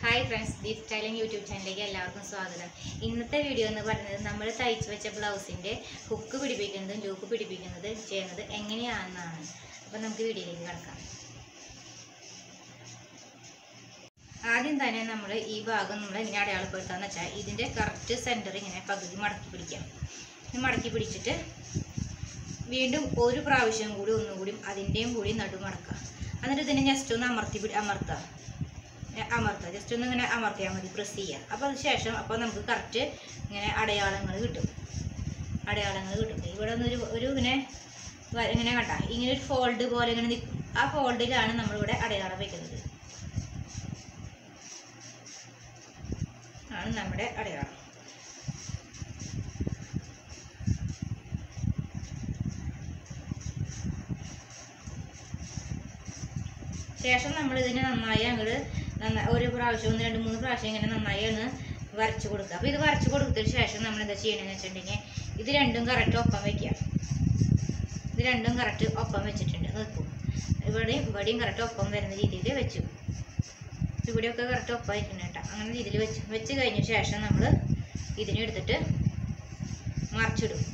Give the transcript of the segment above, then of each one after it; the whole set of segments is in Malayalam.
hi friends the styling YouTube ചാനലിലേക്ക് എല്ലാവർക്കും സ്വാഗതം ഇന്നത്തെ വീഡിയോ എന്ന് പറയുന്നത് നമ്മൾ തയ്ച്ചു വെച്ച ബ്ലൗസിൻ്റെ ഹുക്ക് പിടിപ്പിക്കുന്നതും ലൂപ്പ് പിടിപ്പിക്കുന്നത് ചെയ്യുന്നത് എങ്ങനെയാണെന്നാണ് അപ്പോൾ നമുക്ക് വീഡിയോയിലേക്ക് കിടക്കാം ആദ്യം തന്നെ നമ്മൾ ഈ ഭാഗം നമ്മൾ ഇങ്ങനെ അടയാളപ്പെടുത്താന്ന് വെച്ചാൽ ഇതിൻ്റെ കറക്റ്റ് സെൻറ്റർ ഇങ്ങനെ പകുതി മടക്കി പിടിക്കാം ഇത് മടക്കി പിടിച്ചിട്ട് വീണ്ടും ഒരു പ്രാവശ്യം കൂടി ഒന്നുകൂടി അതിൻ്റെയും കൂടി നടുമടക്കുക എന്നിട്ട് ഇതിനെ ജസ്റ്റ് ഒന്ന് അമർത്തി പിടി അമർത്തുക ഇങ്ങനെ അമർത്തുക ജസ്റ്റ് ഒന്ന് ഇങ്ങനെ അമർത്തിയാൽ മതി പ്രസ് ചെയ്യുക അപ്പോൾ അതിന് ശേഷം അപ്പോൾ നമുക്ക് കറക്റ്റ് ഇങ്ങനെ അടയാളങ്ങൾ കിട്ടും അടയാളങ്ങൾ കിട്ടും ഇവിടെ ഒന്ന് ഒരു ഒരു ഇങ്ങനെ വ- ഇങ്ങനെ കണ്ട ഇങ്ങനെ ഒരു ഫോൾഡ് പോലെ ഇങ്ങനെ നിൽക്കും ആ ഫോൾഡിലാണ് നമ്മളിവിടെ അടയാളം വെക്കുന്നത് ആണ് നമ്മുടെ അടയാളം ശേഷം നമ്മൾ ഇതിനെ നന്നായി അങ്ങോട്ട് നന്നായി ഒരു പ്രാവശ്യം ഒന്ന് രണ്ട് മൂന്ന് പ്രാവശ്യം ഇങ്ങനെ നന്നായി ഒന്ന് വരച്ചു കൊടുക്കുക അപ്പോൾ ഇത് വരച്ചു കൊടുത്തതിന് ശേഷം നമ്മൾ എന്താ ചെയ്യണമെന്ന് വെച്ചിട്ടുണ്ടെങ്കിൽ ഇത് രണ്ടും കറക്റ്റ് ഒപ്പം വെക്കുക ഇത് രണ്ടും കറക്റ്റ് ഒപ്പം വെച്ചിട്ടുണ്ട് നിൽക്കും ഇവിടെയും ഇവിടെയും കറക്റ്റ് ഒപ്പം വരുന്ന രീതിയിൽ വെച്ചു ഇവിടെയൊക്കെ കറക്റ്റ് ഒപ്പമായിട്ടുണ്ട് കേട്ടോ അങ്ങനെ രീതിയിൽ വെച്ചു വെച്ച് കഴിഞ്ഞ ശേഷം നമ്മൾ ഇതിനെ എടുത്തിട്ട് മറിച്ചിടും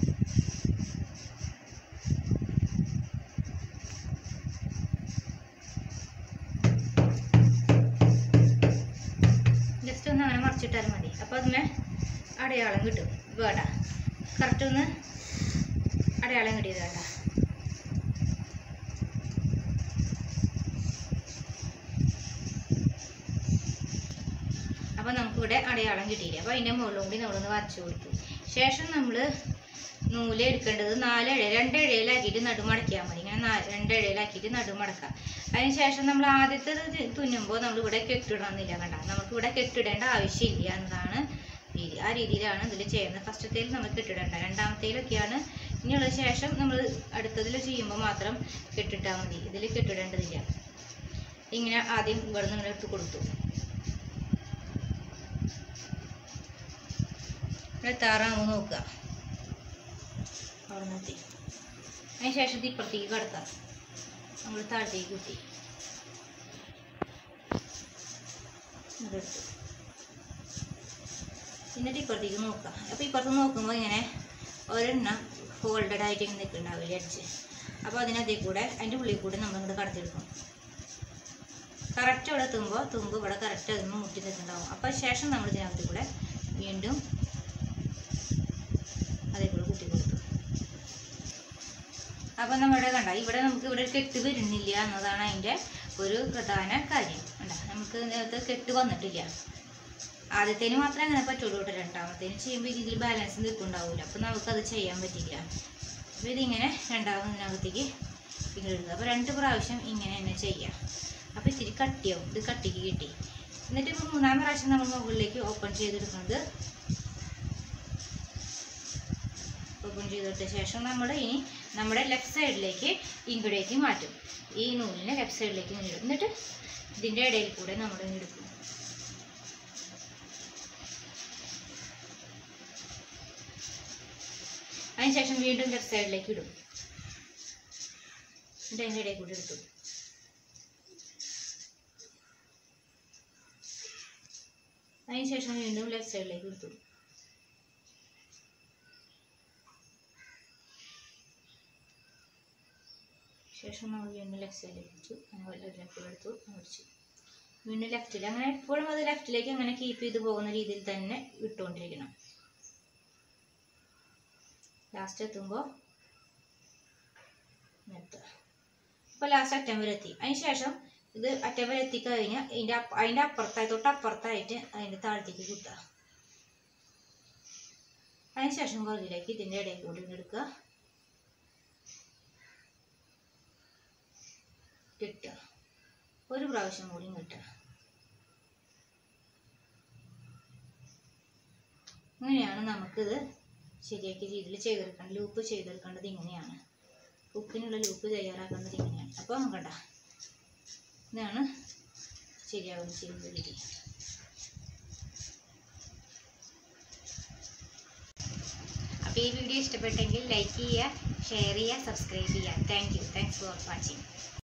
ജസ്റ്റ് ഒന്ന് അങ്ങനെ മറിച്ചിട്ടാലും മതി അപ്പോൾ അതിന് അടയാളം കിട്ടും വേണ്ട കറക്റ്റ് ഒന്ന് അടയാളം കിട്ടിയത് വേണ്ട അപ്പോൾ നമുക്കിവിടെ അടയാളം കിട്ടിയില്ല അപ്പോൾ അതിൻ്റെ മുകളിലും കൂടി നമ്മളൊന്ന് വരച്ചു കൊടുത്തു ശേഷം നമ്മൾ നൂല് എടുക്കേണ്ടത് നാല് ഇഴ രണ്ട് ഇഴയിലാക്കിയിട്ട് നടുമടക്കിയാൽ മതി ഇങ്ങനെ നാ- രണ്ട് ഇഴയിലാക്കിയിട്ട് നടുമടക്കാം അതിന് ശേഷം നമ്മൾ ആദ്യത്തെ തുന്നുമ്പോൾ നമ്മൾ ഇവിടെ കെട്ടിടണമെന്നില്ല കണ്ട നമുക്ക് ഇവിടെ കെട്ടിടേണ്ട ആവശ്യമില്ല എന്നതാണ് രീതി ആ രീതിയിലാണ് ഇതിൽ ചെയ്യുന്നത് ഫസ്റ്റത്തേൽ നമ്മൾ കെട്ടിടേണ്ട രണ്ടാമത്തേലൊക്കെയാണ് ഇനിയുള്ള ശേഷം നമ്മൾ അടുത്തതിൽ ചെയ്യുമ്പോൾ മാത്രം കെട്ടിട്ടാൽ മതി ഇതിൽ കെട്ടിടേണ്ടതില്ല ഇങ്ങനെ ആദ്യം ഇവിടെ നിന്ന് ഇങ്ങനെ എടുത്ത് കൊടുത്തു ഇവിടെ താറാവ് നോക്കുക അവിടെ നിർത്തി അതിന് ശേഷം ഇത് ഇപ്പുറത്തേക്ക് കിടക്കാം നമ്മൾ താഴത്തേക്ക് കുത്തി ഇതെടുത്തു എന്നിട്ട് ഇപ്പുറത്തേക്ക് നോക്കാം അപ്പോൾ ഇപ്പുറത്ത് നോക്കുമ്പോൾ ഇങ്ങനെ ഒരെണ്ണം ഫോൾഡഡ് ആയിട്ട് ഇങ്ങനെ നിൽക്കുന്നുണ്ടാവില്ല അടിച്ച് അപ്പോൾ അതിനകത്തേ കൂടെ അതിൻ്റെ ഉള്ളിൽ കൂടെ നമ്മൾ ഇങ്ങോട്ട് കടത്തിയെടുക്കും കറക്റ്റ് ഇവിടെ എത്തുമ്പോൾ തുമ്പ് ഇവിടെ കറക്റ്റ് അതിന് മുട്ടി നിൽക്കുന്നുണ്ടാവും അപ്പോൾ ശേഷം നമ്മൾ ഇതിനകത്ത് കൂടെ വീണ്ടും അതേ കൂടെ കുത്തി കൊടുത്തു അപ്പം നമ്മുടെ കണ്ട ഇവിടെ നമുക്ക് ഇവിടെ ഒരു കെട്ട് വരുന്നില്ല എന്നതാണ് അതിൻ്റെ ഒരു പ്രധാന കാര്യം കണ്ട നമുക്ക് ഇതിനകത്ത് കെട്ട് വന്നിട്ടില്ല ആദ്യത്തേന് മാത്രമേ അങ്ങനെ പറ്റുള്ളൂ കേട്ടോ രണ്ടാമത്തേന് ചെയ്യുമ്പോൾ ഇതിൽ ബാലൻസ് നിൽക്കുന്നുണ്ടാവില്ല അപ്പം നമുക്കത് ചെയ്യാൻ പറ്റില്ല അപ്പോൾ ഇതിങ്ങനെ രണ്ടാമതിനകത്തേക്ക് ഇങ്ങനെ ഇടുക അപ്പോൾ രണ്ട് പ്രാവശ്യം ഇങ്ങനെ തന്നെ ചെയ്യാം അപ്പോൾ ഇത്തിരി കട്ടിയാവും ഇത് കട്ടിക്ക് കിട്ടി എന്നിട്ട് ഇപ്പോൾ മൂന്നാം പ്രാവശ്യം നമ്മൾ മുകളിലേക്ക് ഓപ്പൺ ചെയ്തെടുക്കുന്നത് ഓപ്പൺ ചെയ്തെടുത്ത ശേഷം നമ്മൾ ഇനി നമ്മുടെ ലെഫ്റ്റ് സൈഡിലേക്ക് ഇങ്ങോട്ടേക്ക് മാറ്റും ഈ നൂലിനെ ലെഫ്റ്റ് സൈഡിലേക്ക് ഇങ്ങനെ ഇടും എന്നിട്ട് ഇതിൻ്റെ ഇടയിൽ കൂടെ നമ്മൾ ഇങ്ങനെ എടുക്കും അതിനുശേഷം വീണ്ടും ലെഫ്റ്റ് സൈഡിലേക്ക് ഇടും എന്നിട്ട് അതിൻ്റെ ഇടയിൽ കൂടെ എടുത്തു അതിനുശേഷം വീണ്ടും ലെഫ്റ്റ് സൈഡിലേക്ക് എടുത്തു ശേഷം നമ്മൾ വീണ്ടും ലെഫ്റ്റ് സൈഡിലേക്ക് വെച്ചു അങ്ങനെ ലെഫ്റ്റ് എടുത്തു അടിച്ചു വീണ്ടും ലെഫ്റ്റിൽ അങ്ങനെ എപ്പോഴും അത് ലെഫ്റ്റിലേക്ക് അങ്ങനെ കീപ്പ് ചെയ്ത് പോകുന്ന രീതിയിൽ തന്നെ ഇട്ടുകൊണ്ടിരിക്കണം ലാസ്റ്റ് എത്തുമ്പോൾ നിർത്തുക അപ്പോൾ ലാസ്റ്റ് അറ്റം വരെ എത്തി അതിന് ശേഷം ഇത് അറ്റം വരെ എത്തിക്കഴിഞ്ഞാൽ അതിൻ്റെ അപ്പ അതിൻ്റെ അപ്പുറത്തായി തൊട്ടപ്പുറത്തായിട്ട് അതിൻ്റെ താഴത്തേക്ക് കുത്തുക അതിന് ശേഷം പുറകിലേക്ക് ഇതിൻ്റെ ഇടയിൽ കൂടി ഇങ്ങ് എടുക്കുക കിട്ടുക ഒരു പ്രാവശ്യം കൂടി കിട്ടുക ഇങ്ങനെയാണ് നമുക്കിത് ശരിയാക്കിയ രീതിയിൽ ചെയ്തെടുക്കേണ്ടത് ലൂപ്പ് ചെയ്തെടുക്കേണ്ടത് ഇങ്ങനെയാണ് ബുക്കിനുള്ള ലൂപ്പ് തയ്യാറാക്കേണ്ടത് ഇങ്ങനെയാണ് അപ്പോൾ നോക്കണ്ട ഇതാണ് ശരിയാവുന്ന ചെയ്യുന്ന രീതി അപ്പോൾ ഈ വീഡിയോ ഇഷ്ടപ്പെട്ടെങ്കിൽ ലൈക്ക് ചെയ്യുക ഷെയർ ചെയ്യുക സബ്സ്ക്രൈബ് ചെയ്യുക thank you thanks for watching